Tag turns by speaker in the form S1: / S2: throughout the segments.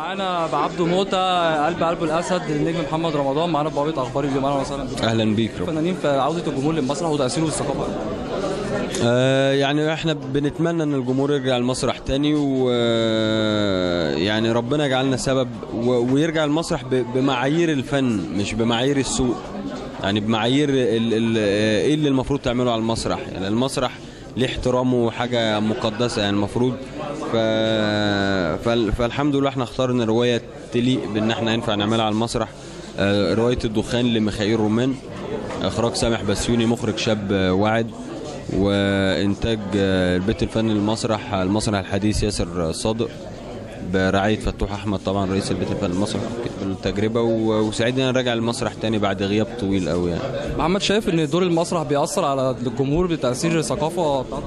S1: معانا بعبده موتة قلب قلب الاسد النجم محمد رمضان معانا بوابه اخبار اليوم اهلا وسهلا بك.
S2: اهلا بيك رب.
S1: فنانين في عوده الجمهور للمسرح وتاثيره بالثقافه
S2: آه يعني احنا بنتمنى ان الجمهور يرجع المسرح تاني و آه، يعني ربنا يجعلنا سبب و- ويرجع المسرح ب- بمعايير الفن مش بمعايير السوق يعني بمعايير ال- ال- ايه اللي المفروض تعمله على المسرح يعني المسرح ليه احترامه وحاجه مقدسه يعني المفروض ف... فال- فالحمد لله احنا اخترنا روايه تليق بان احنا ينفع نعملها على المسرح آه، روايه الدخان لميخائيل رومان اخراج سامح بسيوني مخرج شاب آه، واعد وانتاج آه، البيت الفني للمسرح المسرح الحديث ياسر صادق برعايه فتوح احمد طبعا رئيس البيت الفني للمسرح بالتجربه و- وسعيد ان انا راجع المسرح تاني بعد غياب طويل قوي يعني
S1: محمد شايف ان دور المسرح بيأثر على الجمهور بتاثير الثقافه بتاعته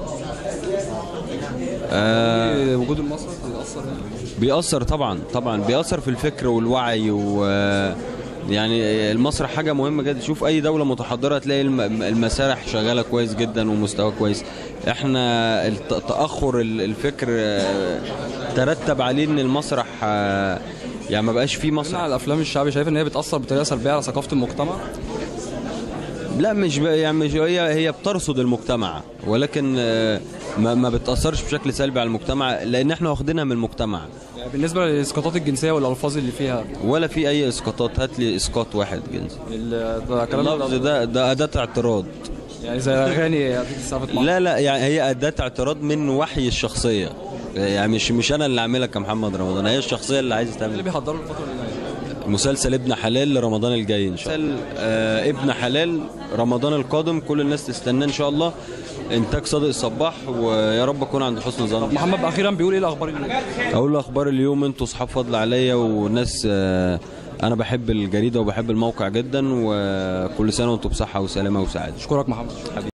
S2: آه
S1: وجود المسرح بيأثر يعني.
S2: بيأثر طبعا طبعا بيأثر في الفكر والوعي و يعني المسرح حاجة مهمة جدا شوف أي دولة متحضرة تلاقي الم- المسارح شغالة كويس جدا ومستوى كويس احنا الت- تأخر ال- الفكر آه، ترتب عليه ان المسرح آه، يعني ما بقاش فيه
S1: اتكلمنا
S2: مسرح
S1: على الافلام الشعبي شايف ان هي بتاثر بطريقه سلبيه على ثقافه المجتمع
S2: لا مش ب... يعني مش هي هي بترصد المجتمع ولكن آه، ما, ما بتأثرش بشكل سلبي على المجتمع لأن احنا واخدينها من المجتمع
S1: يعني بالنسبه للاسقاطات الجنسيه والالفاظ اللي فيها
S2: ولا في أي إسقاطات هات لي إسقاط واحد جنسي
S1: ال- ده كلام
S2: اللفظ ده ده أداة اعتراض
S1: يعني زي اغاني هتيجي السقف
S2: لا لا يعني هي أداة اعتراض من وحي الشخصية يعني مش مش أنا اللي أعملها كمحمد رمضان هي الشخصية اللي عايزة
S1: اللي
S2: تعمل
S1: بيحضروا الفتره اللي جايه
S2: مسلسل ابن حلال لرمضان الجاي إن شاء الله آه ابن حلال رمضان القادم كل الناس تستناه إن شاء الله إنتاج صادق الصباح ويا رب أكون عند حسن ظن
S1: محمد اخيرا بيقول ايه الاخبار اليوم
S2: اقول له اخبار اليوم انتوا اصحاب فضل عليا وناس آه، انا بحب الجريده وبحب الموقع جدا وكل سنه وانتم بصحه وسلامه وسعاده
S1: اشكرك محمد